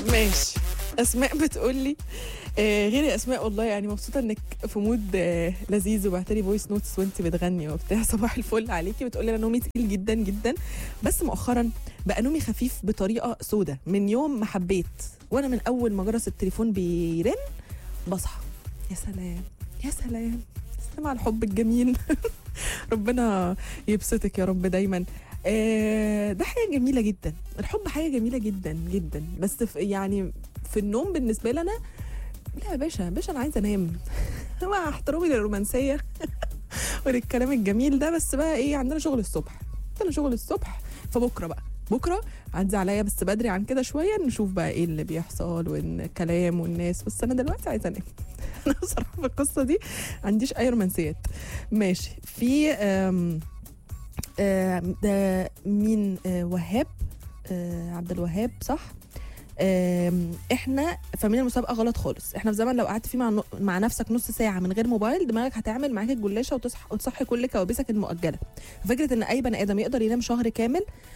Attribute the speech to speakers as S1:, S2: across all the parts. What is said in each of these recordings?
S1: ماشي اسماء بتقول لي آه غير اسماء والله يعني مبسوطه انك في مود آه لذيذ وبعتلي فويس نوتس وانت بتغني وبتاع صباح الفل عليكي بتقولي انا نومي تقيل جدا جدا بس مؤخرا بقى نومي خفيف بطريقه سودة من يوم ما حبيت وانا من اول ما جرس التليفون بيرن بصحى يا سلام يا سلام سلام على الحب الجميل ربنا يبسطك يا رب دايما آه، ده حاجه جميله جدا الحب حاجه جميله جدا جدا بس في يعني في النوم بالنسبه لي انا لا يا باشا باشا انا عايزه انام مع احترامي للرومانسيه وللكلام الجميل ده بس بقى ايه عندنا شغل الصبح عندنا شغل الصبح فبكره بقى بكره عدي عليا بس بدري عن كده شويه نشوف بقى ايه اللي بيحصل والكلام والناس بس انا دلوقتي عايزه انام انا بصراحه في القصه دي ما عنديش اي رومانسيات ماشي في آم آم، ده مين آه، وهاب آه، عبد الوهاب صح آم، احنا فاهمين المسابقه غلط خالص احنا في زمن لو قعدت فيه مع نو- مع نفسك نص ساعه من غير موبايل دماغك هتعمل معاك الجلاشه وتصحى وتصحي كل كوابيسك المؤجله فكره ان اي بني ادم يقدر ينام شهر كامل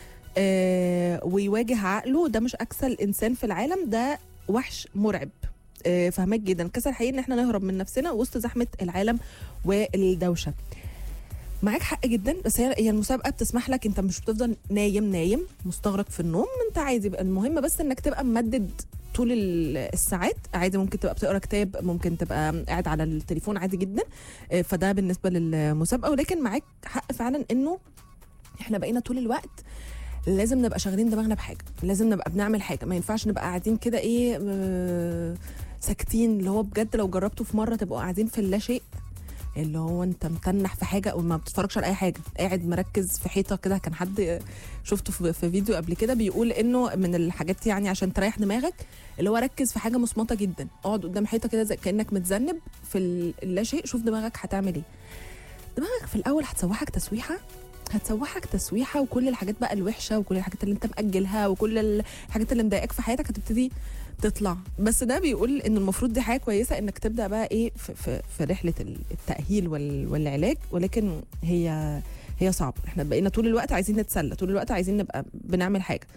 S1: آه ويواجه عقله ده مش اكسل انسان في العالم ده وحش مرعب آه فهمك جدا الكسل الحقيقي ان احنا نهرب من نفسنا وسط زحمه العالم والدوشه معاك حق جدا بس هي هي المسابقه بتسمح لك انت مش بتفضل نايم نايم مستغرق في النوم انت عادي بقى المهم بس انك تبقى ممدد طول ال- الساعات عادي ممكن تبقى بتقرا كتاب ممكن تبقى قاعد على التليفون عادي جدا آه، فده بالنسبه للمسابقه ولكن معاك حق فعلا انه احنا بقينا طول الوقت لازم نبقى شغالين دماغنا بحاجه لازم نبقى بنعمل حاجه ما ينفعش نبقى قاعدين كده ايه آه، ساكتين اللي هو بجد لو جربتوا في مره تبقوا قاعدين في اللا شيء اللي هو انت متنح في حاجه او ما بتتفرجش على اي حاجه قاعد مركز في حيطه كده كان حد شفته في في فيديو قبل كده بيقول انه من الحاجات يعني عشان تريح دماغك اللي هو ركز في حاجه مصمته جدا اقعد قدام حيطه كده زي كانك متذنب في ال- اللا شيء شوف دماغك هتعمل ايه دماغك في الاول هتسوحك تسويحه هتسوحك تسويحه وكل الحاجات بقى الوحشه وكل الحاجات اللي انت مأجلها وكل الحاجات اللي مضايقاك في حياتك هتبتدي تطلع بس ده بيقول ان المفروض دي حاجه كويسه انك تبدا بقى ايه في, في, في رحله التاهيل وال والعلاج ولكن هي هي صعبه احنا بقينا طول الوقت عايزين نتسلى طول الوقت عايزين نبقى بنعمل حاجه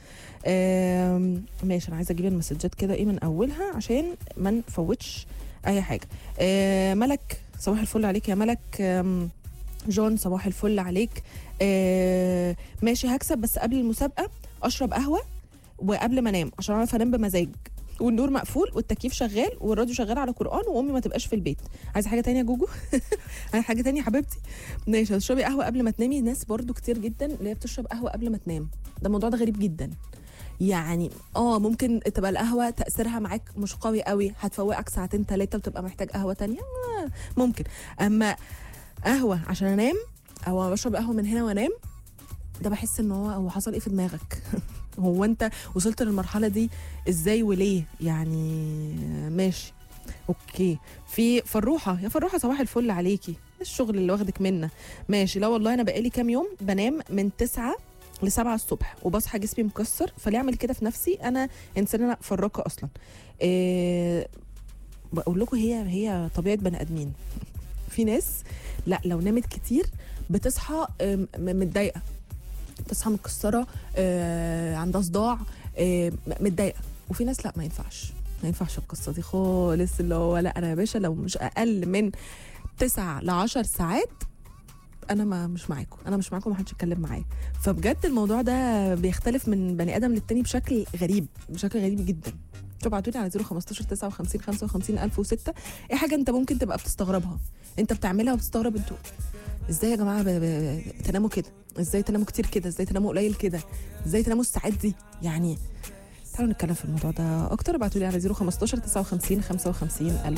S1: آم، ماشي انا عايزه اجيب المسجات كده ايه من اولها عشان ما نفوتش اي حاجه آه، ملك صباح الفل عليك يا ملك آم، جون صباح الفل عليك آه، ماشي هكسب بس قبل المسابقه اشرب قهوه وقبل ما انام عشان اعرف انام بمزاج والنور مقفول والتكييف شغال والراديو شغال على قران وامي ما تبقاش في البيت عايزه حاجه تانية يا جوجو عايزه حاجه تانية يا حبيبتي ماشي هتشربي قهوه قبل ما تنامي ناس برضو كتير جدا اللي هي بتشرب قهوه قبل ما تنام ده الموضوع ده غريب جدا يعني اه ممكن تبقى القهوه تاثيرها معاك مش قوي قوي هتفوقك ساعتين ثلاثه وتبقى محتاج قهوه تانية آه ممكن اما قهوه عشان انام او بشرب قهوه من هنا وانام ده بحس ان هو هو حصل ايه في دماغك هو انت وصلت للمرحله دي ازاي وليه يعني ماشي اوكي في فروحه يا فروحه صباح الفل عليكي الشغل اللي واخدك منا ماشي لا والله انا بقالي كام يوم بنام من تسعة لسبعة الصبح وبصحى جسمي مكسر فليه اعمل كده في نفسي انا انسانه فراقه اصلا إيه بقول لكم هي هي طبيعه بني ادمين في ناس لا لو نامت كتير بتصحى آم، م- متضايقه بتصحى متكسره آه، عندها صداع آه، م- متضايقه وفي ناس لا ما ينفعش ما ينفعش القصه دي خالص اللي هو لا انا يا باشا لو مش اقل من تسع ل 10 ساعات انا ما مش معاكم انا مش معاكم محدش يتكلم معايا فبجد الموضوع ده بيختلف من بني ادم للتاني بشكل غريب بشكل غريب جدا ابعتوا لي على 015 59 55 1006 ايه حاجه انت ممكن تبقى بتستغربها انت بتعملها وبتستغرب انتوا ازاي يا جماعه ب... ب... تناموا كده ازاي تناموا كتير كده ازاي تناموا قليل كده ازاي تناموا الساعات دي يعني تعالوا نتكلم في الموضوع ده اكتر ابعتوا لي على 015 59 55 1006